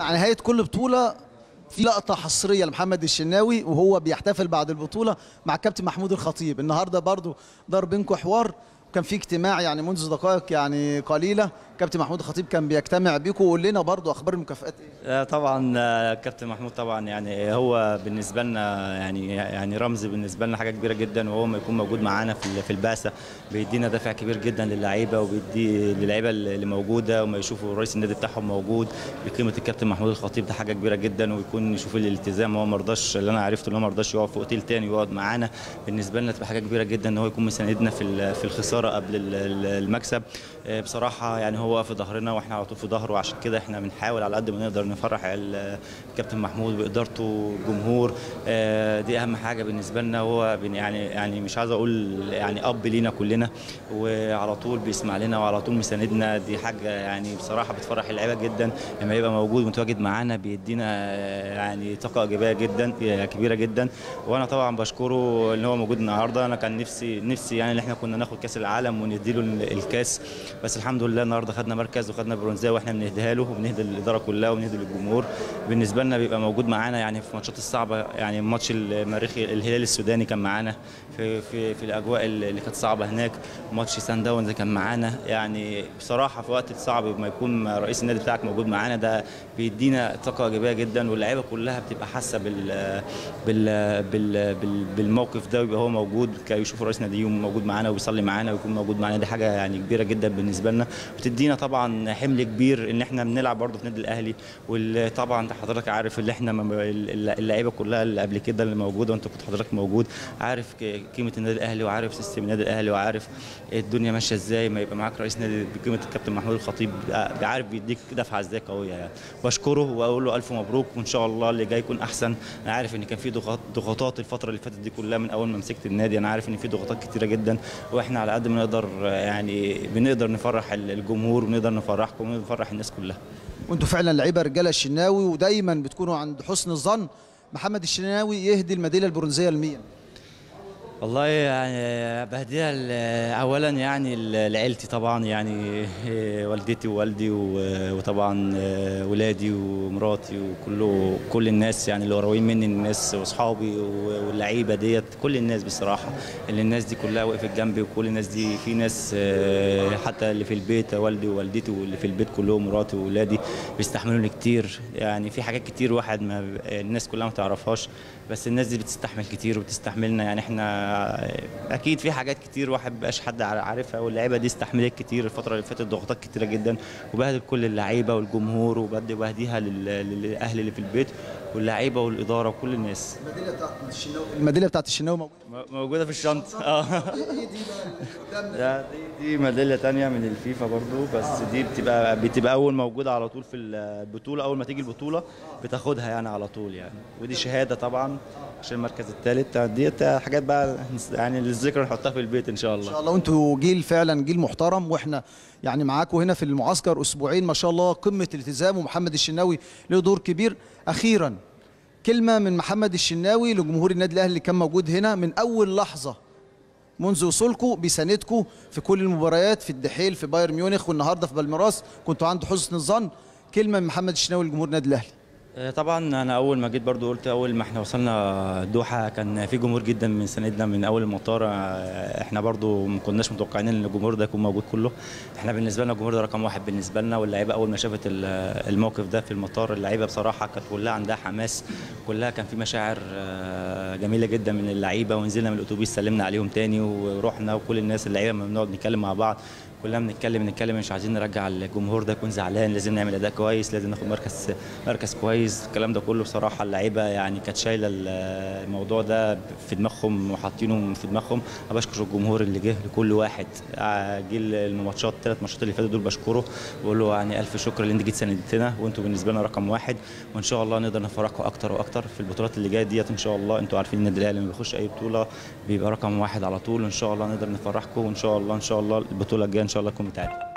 مع نهايه كل بطوله في لقطه حصريه لمحمد الشناوي وهو بيحتفل بعد البطوله مع الكابتن محمود الخطيب النهارده برضو دار بينكم حوار كان في اجتماع يعني منذ دقائق يعني قليله كابتن محمود الخطيب كان بيجتمع بيكم وقول لنا برضو اخبار المكافئات ايه آه، طبعا آه، كابتن محمود طبعا يعني هو بالنسبه لنا يعني يعني رمز بالنسبه لنا حاجه كبيره جدا وهو ما يكون موجود معانا في ال- في البعثه بيدينا دافع كبير جدا للعيبه وبيدي للعيبه اللي موجوده وما يشوفوا رئيس النادي بتاعهم موجود بقيمه الكابتن محمود الخطيب ده حاجه كبيره جدا ويكون يشوف الالتزام هو ما رضاش اللي انا عرفته ان هو ما رضاش يقعد في اوتيل تاني ويقعد معانا بالنسبه لنا تبقى حاجه كبيره جدا ان هو يكون مساندنا في ال- في الخساره قبل ال- ال- المكسب آه، بصراحه يعني هو واقف في ظهرنا واحنا على طول في ظهره وعشان كده احنا بنحاول على قد ما نقدر نفرح ال- الكابتن محمود بادارته الجمهور آه، دي اهم حاجه بالنسبه لنا هو بن- يعني يعني مش عايز اقول يعني اب لينا كلنا وعلى طول بيسمع لنا وعلى طول مساندنا دي حاجه يعني بصراحه بتفرح اللعيبه جدا لما يبقى موجود متواجد معانا بيدينا آه، يعني طاقه ايجابيه جدا آه، كبيره جدا وانا طبعا بشكره ان هو موجود النهارده انا كان نفسي نفسي يعني ان احنا كنا ناخد كاس العالم ونديله ال- الكاس بس الحمد لله النهارده خدنا مركز وخدنا برونزيه واحنا بنهديها له وبنهدي الاداره كلها وبنهدي للجمهور بالنسبه لنا بيبقى موجود معانا يعني في الماتشات الصعبه يعني ماتش المريخي الهلال السوداني كان معانا في في في الاجواء اللي كانت صعبه هناك ماتش سان داونز كان معانا يعني بصراحه في وقت الصعب ما يكون رئيس النادي بتاعك موجود معانا ده بيدينا طاقه ايجابيه جدا واللعيبه كلها بتبقى حاسه بال بال بال بال بالموقف ده ويبقى هو موجود كي يشوفوا رئيس ناديهم موجود معانا ويصلي معانا ويكون موجود معانا دي حاجه يعني كبيره جدا بالنسبه لنا بتدينا طبعا حمل كبير ان احنا بنلعب برضه في النادي الاهلي وطبعا حضرتك عارف اللي احنا م- اللعيبه كلها اللي قبل كده اللي موجوده وانت كنت حضرتك موجود عارف ك- قيمه النادي الاهلي وعارف سيستم النادي الاهلي وعارف الدنيا ماشيه ازاي ما يبقى معاك رئيس نادي بقيمه الكابتن محمود الخطيب بيبقى عارف بيديك دفعه ازاي قويه يعني بشكره واقول له الف مبروك وان شاء الله اللي جاي يكون احسن انا عارف ان كان في ضغط ضغوطات الفتره اللي فاتت دي كلها من اول ما مسكت النادي انا عارف ان في ضغوطات كتيره جدا واحنا على قد ما نقدر يعني بنقدر نفرح الجمهور ونقدر نفرحكم ونفرح الناس كلها وانتوا فعلا لعيبه رجاله الشناوي ودايما بتكونوا عند حسن الظن محمد الشناوي يهدي الميداليه البرونزيه لمين والله يعني بهديها ل- اولا يعني ل- لعيلتي طبعا يعني إيه، والدتي ووالدي و- وطبعا آه، ولادي ومراتي وكله كل الناس يعني اللي قريبين مني الناس واصحابي و- واللعيبه ديت كل الناس بصراحه اللي الناس دي كلها وقفت جنبي وكل الناس دي في ناس آه، حتى اللي في البيت والدي ووالدتي واللي في البيت كلهم مراتي واولادي بيستحملوني كتير يعني في حاجات كتير واحد ما الناس كلها ما تعرفهاش بس الناس دي بتستحمل كتير وبتستحملنا يعني احنا اكيد في حاجات كتير واحد مبقاش حد عارفها واللعيبه دي استحملت كتير الفتره اللي فاتت ضغوطات كتيره جدا وبهدل كل اللعيبه والجمهور وبدي بهديها لل- للاهل اللي في البيت واللعيبه والاداره وكل الناس الميداليه بتاعت الشناوي الميداليه بتاعت الشناوي موجوده موجوده في الشنطه اه ايه دي بقى اللي قدامنا لا دي دي ميداليه تانية من الفيفا برضو بس دي بتبقى بتبقى اول موجوده على طول في البطوله اول ما تيجي البطوله بتاخدها يعني على طول يعني ودي شهاده طبعا عشان المركز الثالث ديت حاجات بقى يعني للذكرى نحطها في البيت ان شاء ان الله شاء الله وانتوا جيل فعلا جيل محترم واحنا يعني معاكم هنا في المعسكر اسبوعين ما شاء الله قمه الالتزام ومحمد الشناوي له دور كبير اخيرا كلمه من محمد الشناوي لجمهور النادي الاهلي اللي كان موجود هنا من اول لحظه منذ وصولكم بيساندكم في كل المباريات في الدحيل في بايرن ميونخ والنهارده في بالميراس كنتوا عند حسن الظن كلمه من محمد الشناوي لجمهور النادي الاهلي آه، طبعا انا اول ما جيت برضو قلت اول ما احنا وصلنا الدوحه كان في جمهور جدا من سندنا من اول المطار آه، احنا برضو ما كناش متوقعين ان الجمهور ده يكون موجود كله احنا بالنسبه لنا الجمهور ده رقم واحد بالنسبه لنا واللعيبه اول ما شافت ال- الموقف ده في المطار اللعيبه بصراحه كانت كلها عندها حماس كلها كان في مشاعر آه، جميله جدا من اللعيبه ونزلنا من الاتوبيس سلمنا عليهم تاني ورحنا وكل الناس اللعيبه لما بنقعد نتكلم مع بعض كلنا بنتكلم نتكلم مش عايزين نرجع الجمهور ده يكون زعلان لازم نعمل اداء كويس لازم ناخد مركز مركز كويس الكلام ده كله بصراحه اللعيبه يعني كانت شايله الموضوع ده في دماغهم وحاطينه في دماغهم انا بشكر الجمهور اللي جه لكل واحد آه، جه الماتشات الثلاث ماتشات اللي فاتوا دول بشكره بقول له يعني الف شكر اللي انت جيت ساندتنا وانتوا بالنسبه لنا رقم واحد وان شاء الله نقدر نفرحكم اكتر واكتر في البطولات اللي جايه ديت ان شاء الله انتوا عارفين النادي الاهلي لما بيخش اي بطوله بيبقى رقم واحد على طول وان شاء الله نقدر نفرحكم وان شاء الله ان شاء الله البطوله الجايه ان شاء الله تكون بتاعتنا